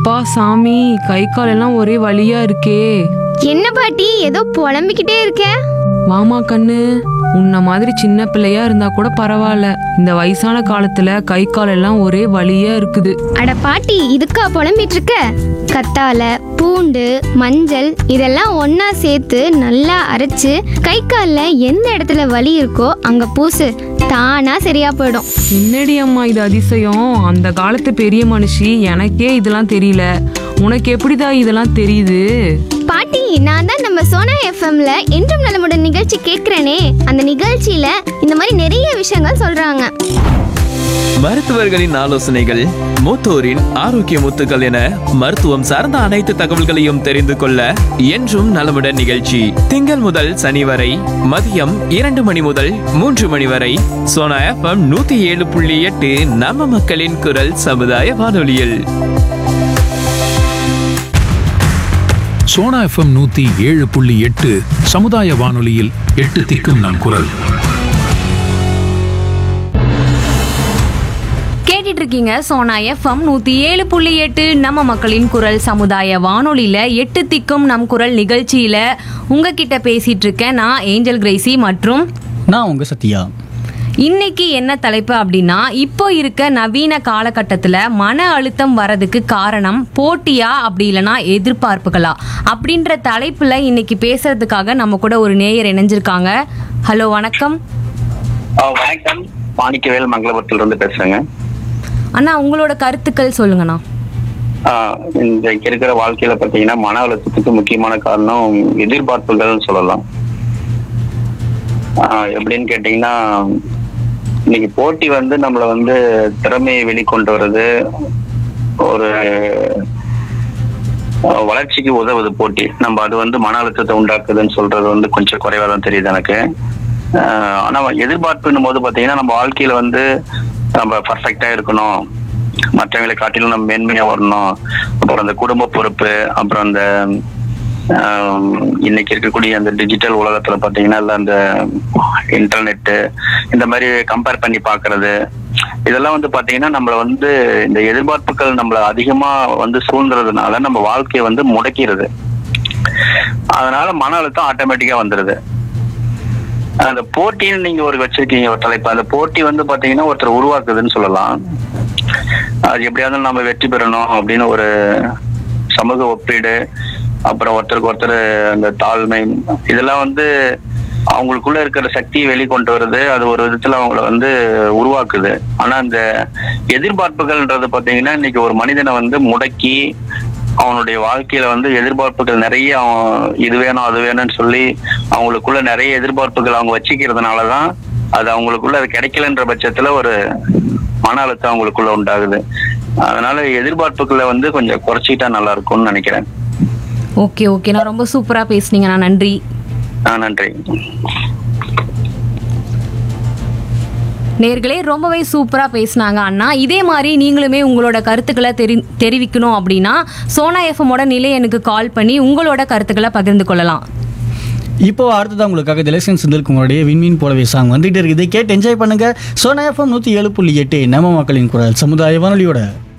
அப்பா சாமி கை கால் எல்லாம் ஒரே வலியா இருக்கே என்ன பாட்டி ஏதோ புலம்பிக்கிட்டே இருக்க வாமா கண்ணு உன்ன மாதிரி சின்ன பிள்ளையா இருந்தா கூட பரவாயில்ல இந்த வயசான காலத்துல கை கால் எல்லாம் ஒரே வலியா இருக்குது அட பாட்டி இதுக்கா புலம்பிட்டு இருக்க கத்தால பூண்டு மஞ்சள் இதெல்லாம் ஒண்ணா சேர்த்து நல்லா அரைச்சு கை காலில் எந்த இடத்துல வலி இருக்கோ அங்க பூசு தானா சரியா போயிடும் என்னடி அம்மா இது அதிசயம் அந்த காலத்து பெரிய மனுஷி எனக்கே இதெல்லாம் தெரியல உனக்கு எப்படிதான் இதெல்லாம் தெரியுது பாட்டி நான் தான் நம்ம சோனா எஃப்எம்ல என்றும் நலமுடன் நிகழ்ச்சி கேட்கிறேனே அந்த நிகழ்ச்சியில இந்த மாதிரி நிறைய விஷயங்கள் சொல்றாங்க மருத்துவர்களின் ஆலோசனைகள் மூத்தோரின் ஆரோக்கிய முத்துக்கள் என மருத்துவம் சார்ந்த அனைத்து தகவல்களையும் தெரிந்து கொள்ள என்றும் நலமுடன் நிகழ்ச்சி திங்கள் முதல் சனி வரை மதியம் இரண்டு மணி முதல் மூன்று மணி வரை சோனா எஃப்எம் நூத்தி ஏழு புள்ளி எட்டு நம்ம மக்களின் குரல் சமுதாய வானொலியில் சோனா எஃப்எம் நூத்தி ஏழு புள்ளி எட்டு சமுதாய வானொலியில் எட்டு திக்கும் நம் குரல் கேட்டுட்டு இருக்கீங்க சோனா எஃப்எம் நூத்தி ஏழு புள்ளி எட்டு நம்ம மக்களின் குரல் சமுதாய வானொலியில எட்டு திக்கும் நம் குரல் நிகழ்ச்சியில உங்ககிட்ட பேசிட்டு இருக்கேன் நான் ஏஞ்சல் கிரேசி மற்றும் நான் உங்க சத்யா இன்னைக்கு என்ன தலைப்பு அப்படின்னா இப்போ இருக்க நவீன காலகட்டத்தில் மன அழுத்தம் வரதுக்கு காரணம் போட்டியா அப்படி இல்லைன்னா எதிர்பார்ப்புகளா அப்படின்ற தலைப்புல இன்னைக்கு பேசுறதுக்காக நம்ம கூட ஒரு நேயர் இணைஞ்சிருக்காங்க ஹலோ வணக்கம் ஆ, வணக்கம் மாணிக்கவேல் மங்களபுரத்துல இருந்து பேசுறேங்க அண்ணா உங்களோட கருத்துக்கள் சொல்லுங்கண்ணா ஆ, இன்றைக்கு இருக்கிற வாழ்க்கையில பாத்தீங்கன்னா மன அழுத்தத்துக்கு முக்கியமான காரணம் எதிர்பார்ப்புகள்னு சொல்லலாம் ஆ, எப்படின்னு கேட்டீங்கன்னா இன்னைக்கு போட்டி வந்து நம்மள வந்து திறமையை வெளிக்கொண்டு வர்றது ஒரு ஆ, வளர்ச்சிக்கு உதவுது போட்டி நம்ம அது வந்து மன அழுத்தத்தை உண்டாக்குதுன்னு சொல்றது வந்து கொஞ்சம் குறைவா தான் தெரியுது எனக்கு ஆஹ் ஆனா எதிர்பார்ப்புன்னும் போது பாத்தீங்கன்னா நம்ம வாழ்க்கையில வந்து நம்ம பர்ஃபெக்டா இருக்கணும் மற்றவங்களை காட்டிலும் நம்ம மேன்மையா வரணும் அப்புறம் அந்த குடும்ப பொறுப்பு அப்புறம் அந்த ஆஹ் இன்னைக்கு இருக்கக்கூடிய அந்த டிஜிட்டல் உலகத்துல பாத்தீங்கன்னா இல்ல அந்த இன்டர்நெட் இந்த மாதிரி கம்பேர் பண்ணி பாக்குறது இதெல்லாம் வந்து பாத்தீங்கன்னா நம்மள வந்து இந்த எதிர்பார்ப்புகள் நம்மள அதிகமா வந்து சூழ்ந்துறதுனால நம்ம வாழ்க்கையை வந்து முடக்கிறது அதனால மன அழுத்தம் ஆட்டோமேட்டிக்கா வந்துருது அந்த போட்டின்னு நீங்க ஒரு வச்சிருக்கீங்க ஒரு தலைப்பு அந்த போட்டி வந்து பாத்தீங்கன்னா ஒருத்தர் உருவாக்குதுன்னு சொல்லலாம் அது எப்படியாவது நம்ம வெற்றி பெறணும் அப்படின்னு ஒரு சமூக ஒப்பீடு அப்புறம் ஒருத்தருக்கு ஒருத்தர் அந்த தாழ்மை இதெல்லாம் வந்து அவங்களுக்குள்ள இருக்கிற சக்தியை வெளிக்கொண்டு வருது அது ஒரு விதத்துல அவங்கள வந்து உருவாக்குது ஆனா அந்த எதிர்பார்ப்புகள்ன்றது பாத்தீங்கன்னா இன்னைக்கு ஒரு மனிதனை வந்து முடக்கி அவனுடைய வாழ்க்கையில வந்து எதிர்பார்ப்புகள் நிறைய அவன் இது வேணும் அது வேணும்னு சொல்லி அவங்களுக்குள்ள நிறைய எதிர்பார்ப்புகள் அவங்க வச்சுக்கிறதுனாலதான் அது அவங்களுக்குள்ள அது கிடைக்கலன்ற பட்சத்துல ஒரு மன அழுத்தம் அவங்களுக்குள்ள உண்டாகுது அதனால எதிர்பார்ப்புகளை வந்து கொஞ்சம் குறைச்சிட்டா நல்லா இருக்கும்னு நினைக்கிறேன் ஓகே ஓகே நான் ரொம்ப சூப்பரா பேசுனீங்கண்ணா நன்றி ஆ நன்றி நேர்களே ரொம்பவே சூப்பரா பேசுனாங்க அண்ணா இதே மாதிரி நீங்களுமே உங்களோட கருத்துக்களை தெரி தெரிவிக்கணும் அப்படின்னா சோனா எஃப்எம்மோட நிலை எனக்கு கால் பண்ணி உங்களோட கருத்துக்களை பகிர்ந்து கொள்ளலாம் இப்போ அடுத்ததான் உங்களுக்காக திலக்ஷன் சுந்தர்குமாரோடைய விண்மீன் போலவே சாங் வந்துட்டு இருக்குது கேட்டு என்ஜாய் பண்ணுங்க சோனா எஃப்எம் நூற்றி ஏழு புள்ளி எட்டு நம்ம மக்களின் குரல் சமுதாய வானொலியோட